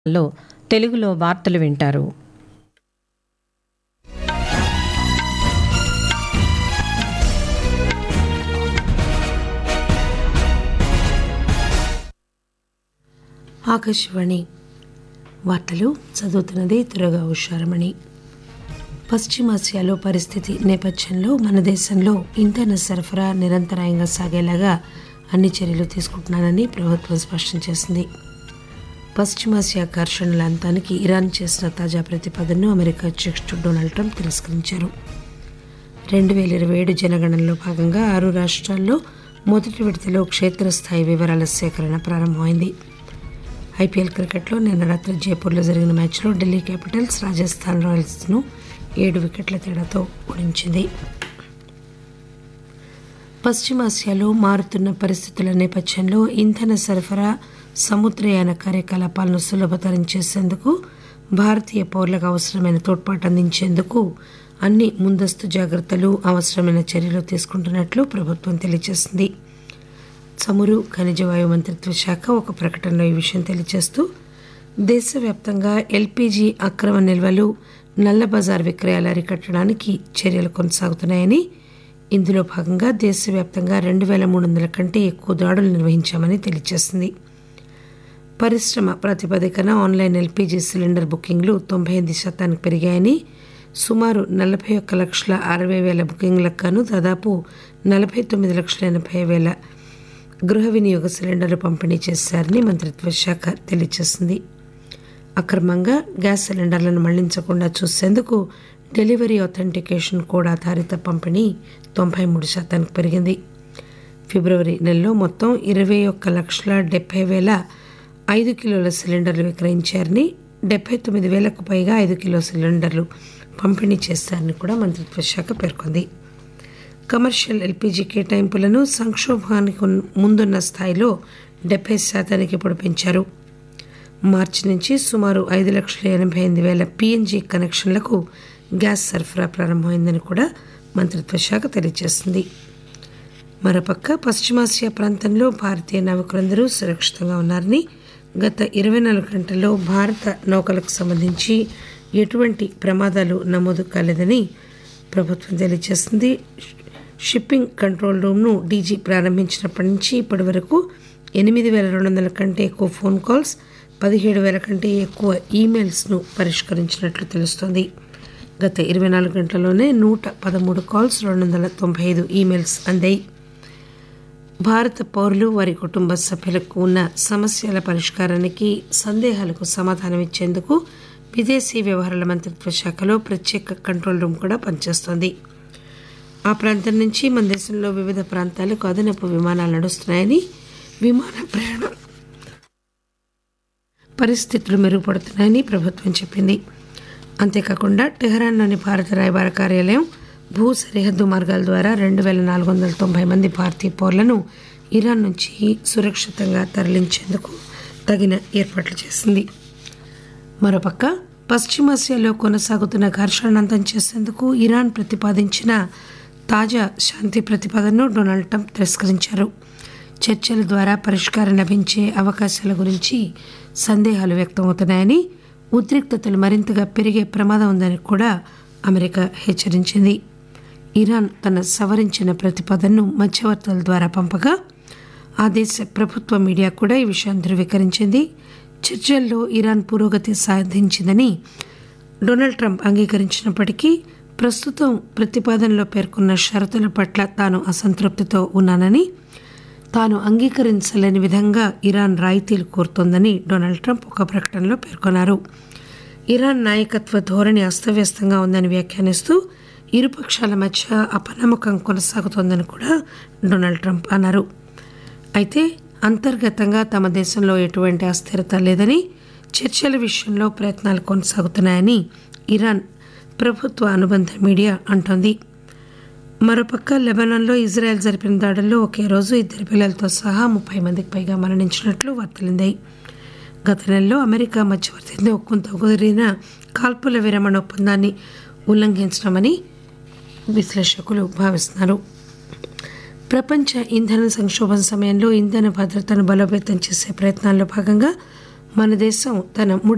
లో తెలుగులో వార్తలు వింటారు ఆకాశవాణి వార్తలు చదువుతున్నది త్వరగా హుషారమణి పశ్చిమాసియాలో పరిస్థితి నేపథ్యంలో మన దేశంలో ఇంధన సరఫరా నిరంతరాయంగా సాగేలాగా అన్ని చర్యలు తీసుకుంటున్నానని ప్రభుత్వం స్పష్టం చేసింది పశ్చిమాసియా ఘర్షణల అంతానికి ఇరాన్ చేసిన తాజా ప్రతిపాదనను అమెరికా అధ్యక్షుడు డొనాల్డ్ ట్రంప్ తిరస్కరించారు రెండు వేల ఇరవై ఏడు జనగణనలో భాగంగా ఆరు రాష్ట్రాల్లో మొదటి విడతలో క్షేత్రస్థాయి వివరాల సేకరణ ప్రారంభమైంది ఐపీఎల్ క్రికెట్లో నిన్న రాత్రి జైపూర్లో జరిగిన మ్యాచ్లో ఢిల్లీ క్యాపిటల్స్ రాజస్థాన్ రాయల్స్ను ఏడు వికెట్ల తేడాతో ఓడించింది పశ్చిమాసియాలో మారుతున్న పరిస్థితుల నేపథ్యంలో ఇంధన సరఫరా సముద్రయాన కార్యకలాపాలను సులభతరం చేసేందుకు భారతీయ పౌరులకు అవసరమైన తోడ్పాటు అందించేందుకు అన్ని ముందస్తు జాగ్రత్తలు అవసరమైన చర్యలు తీసుకుంటున్నట్లు ప్రభుత్వం తెలియజేసింది చమురు ఖనిజ వాయు మంత్రిత్వ శాఖ ఒక ప్రకటనలో ఈ విషయం తెలియజేస్తూ దేశవ్యాప్తంగా ఎల్పీజీ అక్రమ నిల్వలు నల్ల బజార్ విక్రయాలు అరికట్టడానికి చర్యలు కొనసాగుతున్నాయని ఇందులో భాగంగా దేశవ్యాప్తంగా రెండు వేల మూడు వందల కంటే ఎక్కువ దాడులు నిర్వహించామని తెలియజేసింది పరిశ్రమ ప్రాతిపదికన ఆన్లైన్ ఎల్పీజీ సిలిండర్ బుకింగ్లు తొంభై ఎనిమిది శాతానికి పెరిగాయని సుమారు నలభై ఒక్క లక్షల అరవై వేల బుకింగ్లకు గాను దాదాపు నలభై తొమ్మిది లక్షల ఎనభై వేల గృహ వినియోగ సిలిండర్లు పంపిణీ చేశారని మంత్రిత్వ శాఖ తెలియజేసింది అక్రమంగా గ్యాస్ సిలిండర్లను మళ్లించకుండా చూసేందుకు డెలివరీ అథెంటికేషన్ కోడ్ ఆధారిత పంపిణీ తొంభై మూడు శాతానికి పెరిగింది ఫిబ్రవరి నెలలో మొత్తం ఇరవై ఒక్క లక్షల డెబ్బై వేల ఐదు కిలోల సిలిండర్లు విక్రయించారని డెబ్బై తొమ్మిది వేలకు పైగా ఐదు కిలో సిలిండర్లు పంపిణీ చేశారని కూడా మంత్రిత్వ శాఖ పేర్కొంది కమర్షియల్ ఎల్పీజీ కేటాయింపులను సంక్షోభానికి ముందున్న స్థాయిలో డెబ్బై శాతానికి ఇప్పుడు పెంచారు మార్చి నుంచి సుమారు ఐదు లక్షల ఎనభై ఎనిమిది వేల పీఎన్జీ కనెక్షన్లకు గ్యాస్ సరఫరా ప్రారంభమైందని కూడా మంత్రిత్వ శాఖ తెలియజేసింది మరోపక్క పశ్చిమాసియా ప్రాంతంలో భారతీయ నావికులందరూ సురక్షితంగా ఉన్నారని గత ఇరవై నాలుగు గంటల్లో భారత నౌకలకు సంబంధించి ఎటువంటి ప్రమాదాలు నమోదు కాలేదని ప్రభుత్వం తెలియజేసింది షిప్పింగ్ కంట్రోల్ రూమ్ను డీజీ ప్రారంభించినప్పటి నుంచి ఇప్పటి వరకు ఎనిమిది వేల రెండు వందల కంటే ఎక్కువ ఫోన్ కాల్స్ పదిహేడు వేల కంటే ఎక్కువ ఈమెయిల్స్ను పరిష్కరించినట్లు తెలుస్తోంది గత ఇరవై నాలుగు గంటల్లోనే నూట పదమూడు కాల్స్ రెండు వందల తొంభై ఐదు ఈమెయిల్స్ అందాయి భారత పౌరులు వారి కుటుంబ సభ్యులకు ఉన్న సమస్యల పరిష్కారానికి సందేహాలకు సమాధానం ఇచ్చేందుకు విదేశీ వ్యవహారాల మంత్రిత్వ శాఖలో ప్రత్యేక కంట్రోల్ రూమ్ కూడా పనిచేస్తోంది ఆ ప్రాంతం నుంచి మన దేశంలో వివిధ ప్రాంతాలకు అదనపు విమానాలు నడుస్తున్నాయని విమాన ప్రయాణం పరిస్థితులు మెరుగుపడుతున్నాయని ప్రభుత్వం చెప్పింది అంతేకాకుండా టెహరాన్లోని భారత రాయబార కార్యాలయం భూ సరిహద్దు మార్గాల ద్వారా రెండు వేల నాలుగు వందల తొంభై మంది భారతీయ పౌరులను ఇరాన్ నుంచి సురక్షితంగా తరలించేందుకు తగిన ఏర్పాట్లు చేసింది మరోపక్క పశ్చిమాసియాలో కొనసాగుతున్న ఘర్షణ అంతం చేసేందుకు ఇరాన్ ప్రతిపాదించిన తాజా శాంతి ప్రతిపాదనను డొనాల్డ్ ట్రంప్ తిరస్కరించారు చర్చల ద్వారా పరిష్కారం లభించే అవకాశాల గురించి సందేహాలు వ్యక్తమవుతున్నాయని ఉద్రిక్తతలు మరింతగా పెరిగే ప్రమాదం ఉందని కూడా అమెరికా హెచ్చరించింది ఇరాన్ తన సవరించిన ప్రతిపాదనను మధ్యవర్తుల ద్వారా పంపగా ఆ దేశ ప్రభుత్వ మీడియా కూడా ఈ విషయాన్ని ధృవీకరించింది చర్చల్లో ఇరాన్ పురోగతి సాధించిందని డొనాల్డ్ ట్రంప్ అంగీకరించినప్పటికీ ప్రస్తుతం ప్రతిపాదనలో పేర్కొన్న షరతుల పట్ల తాను అసంతృప్తితో ఉన్నానని తాను అంగీకరించలేని విధంగా ఇరాన్ రాయితీలు కోరుతోందని డొనాల్డ్ ట్రంప్ ఒక ప్రకటనలో పేర్కొన్నారు ఇరాన్ నాయకత్వ ధోరణి అస్తవ్యస్తంగా ఉందని వ్యాఖ్యానిస్తూ ఇరుపక్షాల మధ్య అపనమ్మకం కొనసాగుతోందని కూడా డొనాల్డ్ ట్రంప్ అన్నారు అయితే అంతర్గతంగా తమ దేశంలో ఎటువంటి అస్థిరత లేదని చర్చల విషయంలో ప్రయత్నాలు కొనసాగుతున్నాయని ఇరాన్ ప్రభుత్వ అనుబంధ మీడియా అంటోంది మరోపక్క లెబనాన్లో ఇజ్రాయెల్ జరిపిన దాడుల్లో ఒకే రోజు ఇద్దరు పిల్లలతో సహా ముప్పై మందికి పైగా మరణించినట్లు వార్తలుందాయి గత నెలలో అమెరికా మధ్యవర్తితో కొంత కుదిరిన కాల్పుల విరమణ ఒప్పందాన్ని ఉల్లంఘించడమని విశ్లేషకులు భావిస్తున్నారు ప్రపంచ ఇంధన సంక్షోభం సమయంలో ఇంధన భద్రతను బలోపేతం చేసే ప్రయత్నాల్లో భాగంగా మన దేశం తన ముడి